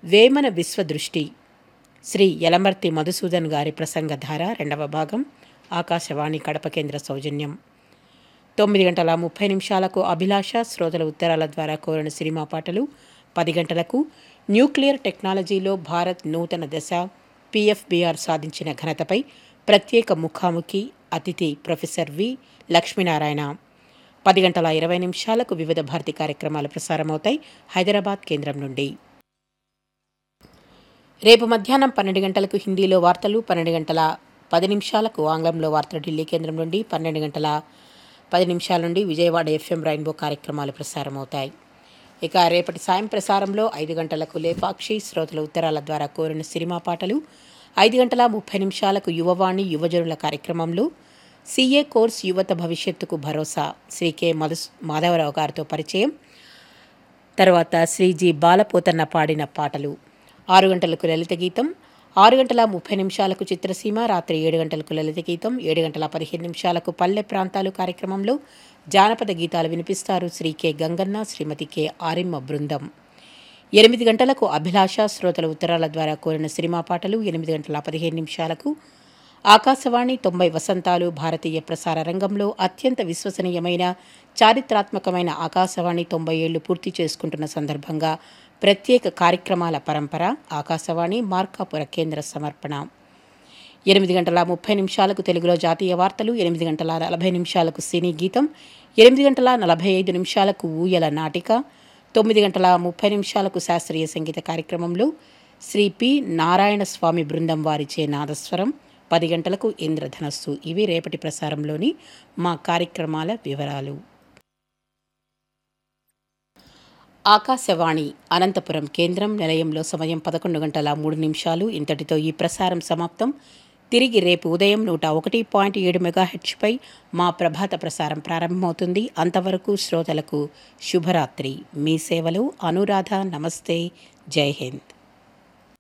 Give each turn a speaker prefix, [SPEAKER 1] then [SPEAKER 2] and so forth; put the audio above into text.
[SPEAKER 1] వేమన విశ్వదృష్టి శ్రీ యలమర్తి మధుసూదన్ గారి ప్రసంగధార రెండవ భాగం ఆకాశవాణి కడప కేంద్ర సౌజన్యం తొమ్మిది గంటల ముప్పై నిమిషాలకు అభిలాష శ్రోతల ఉత్తరాల ద్వారా కోరిన సినిమా పాటలు పది గంటలకు న్యూక్లియర్ టెక్నాలజీలో భారత్ నూతన దశ పిఎఫ్బిఆర్ సాధించిన ఘనతపై ప్రత్యేక ముఖాముఖి అతిథి ప్రొఫెసర్ వి లక్ష్మీనారాయణ పది గంటల ఇరవై నిమిషాలకు వివిధ భారతి కార్యక్రమాలు ప్రసారమవుతాయి హైదరాబాద్ కేంద్రం నుండి రేపు మధ్యాహ్నం పన్నెండు గంటలకు హిందీలో వార్తలు పన్నెండు గంటల పది నిమిషాలకు ఆంగ్లంలో వార్తలు ఢిల్లీ కేంద్రం నుండి పన్నెండు గంటల పది నిమిషాల నుండి విజయవాడ ఎఫ్ఎం రైన్బో కార్యక్రమాలు ప్రసారమవుతాయి ఇక రేపటి సాయం ప్రసారంలో ఐదు గంటలకు లేపాక్షి శ్రోతల ఉత్తరాల ద్వారా కోరిన సినిమా పాటలు ఐదు గంటల ముప్పై నిమిషాలకు యువవాణి యువజనుల కార్యక్రమంలో సీఏ కోర్స్ యువత భవిష్యత్తుకు భరోసా శ్రీ కె మధు మాధవరావు గారితో పరిచయం తర్వాత శ్రీ జి బాలపోతన్న పాడిన పాటలు ఆరు గంటలకు లలిత గీతం ఆరు గంటల ముప్పై నిమిషాలకు చిత్రసీమ రాత్రి ఏడు గంటలకు లలిత గీతం ఏడు గంటల పదిహేను నిమిషాలకు పల్లె ప్రాంతాలు కార్యక్రమంలో జానపద గీతాలు వినిపిస్తారు శ్రీ కె గంగన్న శ్రీమతి కె ఆరిమ్మ బృందం ఎనిమిది గంటలకు అభిలాష శ్రోతల ఉత్తరాల ద్వారా కోరిన సినిమా పాటలు ఎనిమిది గంటల పదిహేను నిమిషాలకు ఆకాశవాణి తొంభై వసంతాలు భారతీయ ప్రసార రంగంలో అత్యంత విశ్వసనీయమైన చారిత్రాత్మకమైన ఆకాశవాణి తొంభై ఏళ్లు పూర్తి చేసుకుంటున్న సందర్భంగా ప్రత్యేక కార్యక్రమాల పరంపర ఆకాశవాణి మార్కాపుర కేంద్ర సమర్పణ ఎనిమిది గంటల ముప్పై నిమిషాలకు తెలుగులో జాతీయ వార్తలు ఎనిమిది గంటల నలభై నిమిషాలకు సినీ గీతం ఎనిమిది గంటల నలభై ఐదు నిమిషాలకు ఊయల నాటిక తొమ్మిది గంటల ముప్పై నిమిషాలకు శాస్త్రీయ సంగీత కార్యక్రమంలో శ్రీ పి నారాయణ స్వామి బృందం వారిచే నాదస్వరం పది గంటలకు ఇంద్రధనస్సు ఇవి రేపటి ప్రసారంలోని మా కార్యక్రమాల వివరాలు ఆకాశవాణి అనంతపురం కేంద్రం నిలయంలో సమయం పదకొండు గంటల మూడు నిమిషాలు ఇంతటితో ఈ ప్రసారం సమాప్తం తిరిగి రేపు ఉదయం నూట ఒకటి పాయింట్ ఏడు మెగాహెచ్పై మా ప్రభాత ప్రసారం ప్రారంభమవుతుంది అంతవరకు శ్రోతలకు శుభరాత్రి మీ సేవలు అనురాధ నమస్తే జై హింద్